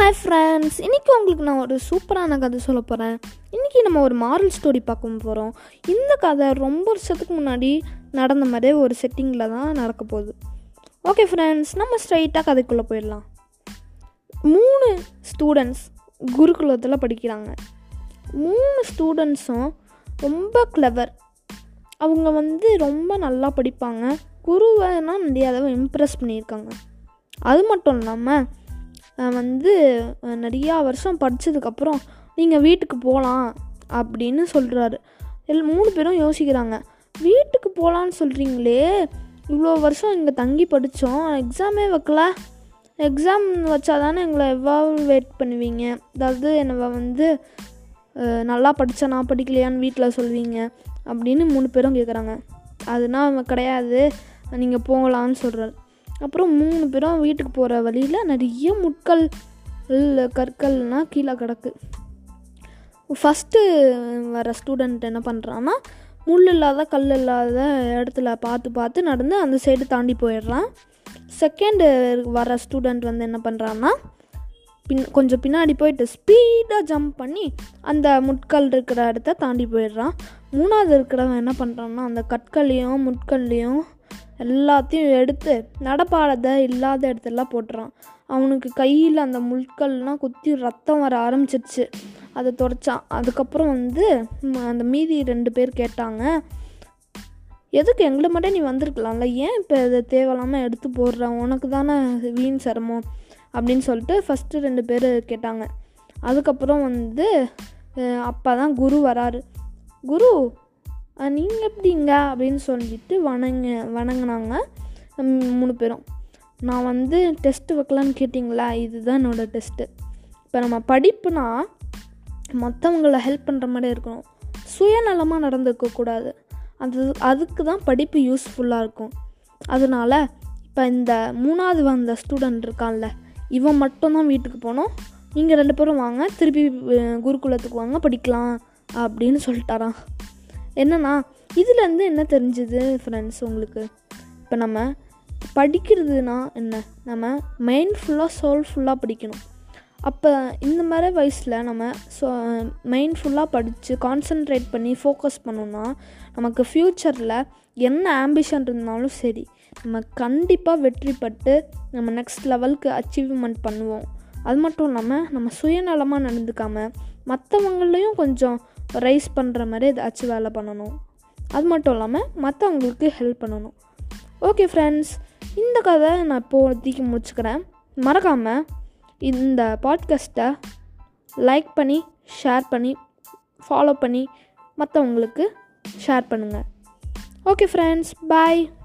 hi friends இன்றைக்கி உங்களுக்கு நான் ஒரு சூப்பரான கதை சொல்ல போகிறேன் இன்றைக்கி நம்ம ஒரு மாரல் ஸ்டோரி பார்க்க போகிறோம் இந்த கதை ரொம்ப வருஷத்துக்கு முன்னாடி நடந்த மாதிரியே ஒரு செட்டிங்கில் தான் நடக்க போகுது ஓகே ஃப்ரெண்ட்ஸ் நம்ம ஸ்ட்ரைட்டாக கதைக்குள்ளே போயிடலாம் மூணு ஸ்டூடெண்ட்ஸ் குருகுலத்தில் படிக்கிறாங்க மூணு ஸ்டூடெண்ட்ஸும் ரொம்ப கிளவர் அவங்க வந்து ரொம்ப நல்லா படிப்பாங்க குருவைனா நிறைய தடவை இம்ப்ரெஸ் பண்ணியிருக்காங்க அது மட்டும் இல்லாமல் அஹ் வந்து அஹ் நிறையா வருஷம் படித்ததுக்கப்புறம் நீங்கள் வீட்டுக்கு போகலாம் அப்படின்னு சொல்கிறாரு எல் மூணு பேரும் யோசிக்கிறாங்க வீட்டுக்கு போகலான்னு சொல்கிறீங்களே இவ்வளோ வருஷம் இங்கே தங்கி படித்தோம் எக்ஸாமே வைக்கல எக்ஸாம் வச்சா தானே எங்களை எவால்வேட் பண்ணுவீங்க அதாவது என்னை வந்து அஹ், நல்லா படித்தனா படிக்கலையான்னு வீட்டில் சொல்வீங்க அப்படின்னு மூணு பேரும் கேட்குறாங்க அதுனா அவன் கிடையாது நீங்கள் போகலான்னு சொல்கிறாரு அப்புறம் மூணு பேரும் வீட்டுக்கு போகிற வழியில் நிறைய முட்கள் இல்ல, கற்கள்லாம் கீழே கிடக்கு ஃபஸ்ட்டு வர ஸ்டூடெண்ட் என்ன பண்ணுறான்னா முள் இல்லாத கல் இல்லாத இடத்துல பார்த்து பார்த்து நடந்து அந்த சைடு தாண்டி போயிடுறான் செகண்டு வர ஸ்டூடெண்ட் வந்து என்ன பண்ணுறான்னா பின் கொஞ்சம் பின்னாடி போயிட்டு ஸ்பீடாக ஜம்ப் பண்ணி அந்த முட்கள் இருக்கிற இடத்த தாண்டி போயிடுறான் மூணாவது இருக்கிறவன் என்ன பண்ணுறான்னா அந்த கற்கள்லையும் முட்கள்லையும் எல்லாத்தையும் எடுத்து நடப்பாடத்தை இல்லாத இடத்துலலாம் போட்டுறான் அவனுக்கு கையில் அந்த முட்கள்லாம் குத்தி ரத்தம் வர ஆரம்பிச்சிருச்சு அதை தொடச்சான் அதுக்கப்புறம் வந்து ம- அந்த மீதி ரெண்டு பேர் கேட்டாங்க எதுக்கு எங்களை மட்டும் நீ வந்திருக்கலாம்ல ஏன் இப்போ இதை தேவையில்லாமல் எடுத்து போடுற உனக்கு தானே வீண் சிரமம் அப்படின்னு சொல்லிட்டு ஃபஸ்ட்டு ரெண்டு பேர் கேட்டாங்க அதுக்கப்புறம் வந்து அப்போ தான் குரு வராரு குரு நீங்கள் எப்படிங்க அப்படின்னு சொல்லிட்டு வணங்க வணங்கினாங்க ம், மூணு பேரும் நான் வந்து டெஸ்ட்டு வைக்கலான்னு கேட்டிங்களா இதுதான் என்னோடய டெஸ்ட்டு இப்போ நம்ம படிப்புனா மற்றவங்கள ஹெல்ப் பண்ணுற மாதிரி இருக்கணும் சுயநலமாக நடந்துக்க கூடாது அது அதுக்கு தான் படிப்பு யூஸ்ஃபுல்லாக இருக்கும் அதனால இப்போ இந்த மூணாவது வந்த ஸ்டூடெண்ட் இருக்கான்ல இவன் மட்டும்தான் வீட்டுக்கு போகணும் நீங்கள் ரெண்டு பேரும் வாங்க திருப்பி அஹ், குருகுலத்துக்கு வாங்க படிக்கலாம் அப்படின்னு சொல்லிட்டாராம் என்னன்னா இதுலேருந்து என்ன தெரிஞ்சுது ஃப்ரெண்ட்ஸ் உங்களுக்கு இப்போ நம்ம படிக்கிறதுனா என்ன நம்ம மைண்ட் ஃபுல்லாக சோல் ஃபுல்லாக படிக்கணும் அப்போ இந்த மாதிரி வயசில் நம்ம ஸோ மைண்ட் ஃபுல்லாக படித்து கான்சென்ட்ரேட் பண்ணி ஃபோக்கஸ் பண்ணோம்னா நமக்கு ஃப்யூச்சரில் என்ன ஆம்பிஷன் இருந்தாலும் சரி நம்ம கண்டிப்பாக வெற்றி பட்டு நம்ம நெக்ஸ்ட் லெவலுக்கு அச்சீவ்மெண்ட் பண்ணுவோம் அது மட்டும் இல்லாமல் நம்ம சுயநலமாக நடந்துக்காமல் மற்றவங்களையும் கொஞ்சம் ரைஸ் பண்ணுற மாதிரி ஏதாச்சும் வேலை பண்ணணும் அது மட்டும் இல்லாமல் மற்றவங்களுக்கு ஹெல்ப் பண்ணணும் ஓகே ஃப்ரெண்ட்ஸ் இந்த கதை நான் இப்போதைக்கு முடிச்சுக்கிறேன் மறக்காமல் இந்த பாட்காஸ்ட்டை லைக் பண்ணி ஷேர் பண்ணி ஃபாலோ பண்ணி மற்றவங்களுக்கு ஷேர் பண்ணுங்கள் ஓகே ஃப்ரெண்ட்ஸ் பாய்